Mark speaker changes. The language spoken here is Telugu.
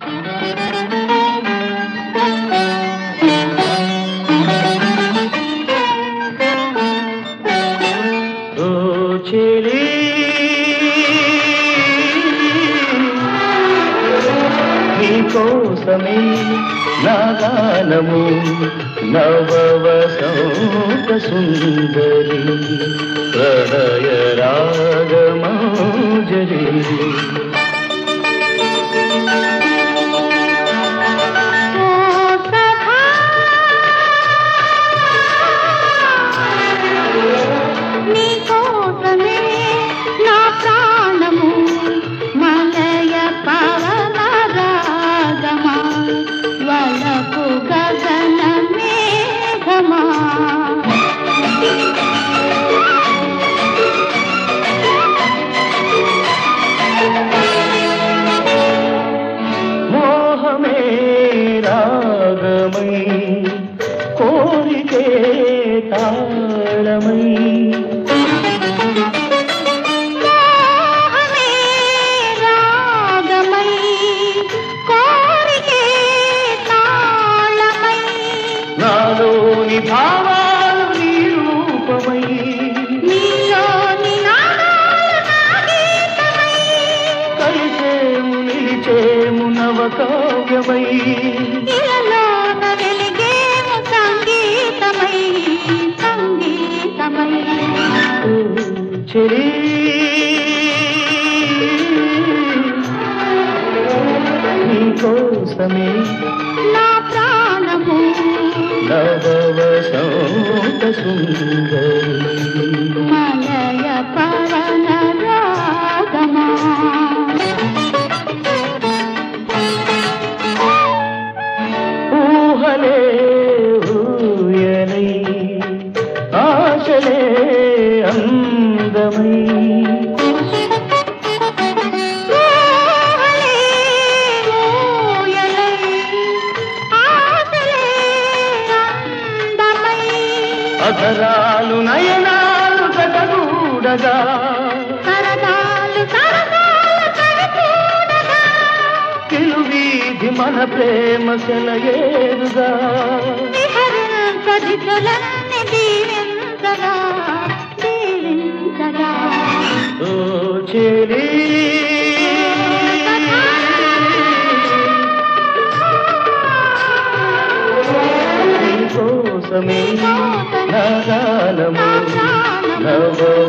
Speaker 1: ఓ చెలి నీకోసమే నా గానము నవవసంత సుందరి ప్రణయ రాగమాజరి
Speaker 2: ఓ సఖా నీకోసమే నా ప్రాణము మలయ పవన రాగమా వలపు గగన మేఘమా
Speaker 1: మోహమే రాగమై కోరికే తాళమై
Speaker 2: మోహమే రాగమై కోరికే తాళమై
Speaker 1: నాలోని భావాలు నీ రూపమై
Speaker 2: నీలోని నాదాలు నా గీతమై
Speaker 1: కలిసేము నిలిచేము నవకావ్యమై
Speaker 2: ఇలలోన వెలిగేము సంగీతమై సంగీతమై
Speaker 1: ఓ చెలి నీకోసమే
Speaker 2: నా ప్రాణము
Speaker 1: నవవసంత సుందరి
Speaker 2: మలయ పవన రాగమా
Speaker 1: ఊహలే ఊయలై ఆశలే అందమై
Speaker 2: ఊహలే ఊయలై ఆశలే అందమై
Speaker 1: అధరాలు నయనాలు జగగూడగా
Speaker 2: సరదాలు సరదాలు కడచూడగా
Speaker 1: వీధి మన ప్రేమ సెలయేరుగా
Speaker 2: విహరించదితులన్నీ దీవించగా దీవించగా
Speaker 1: ఓ చెలి నీకోసమే నా గానము నవ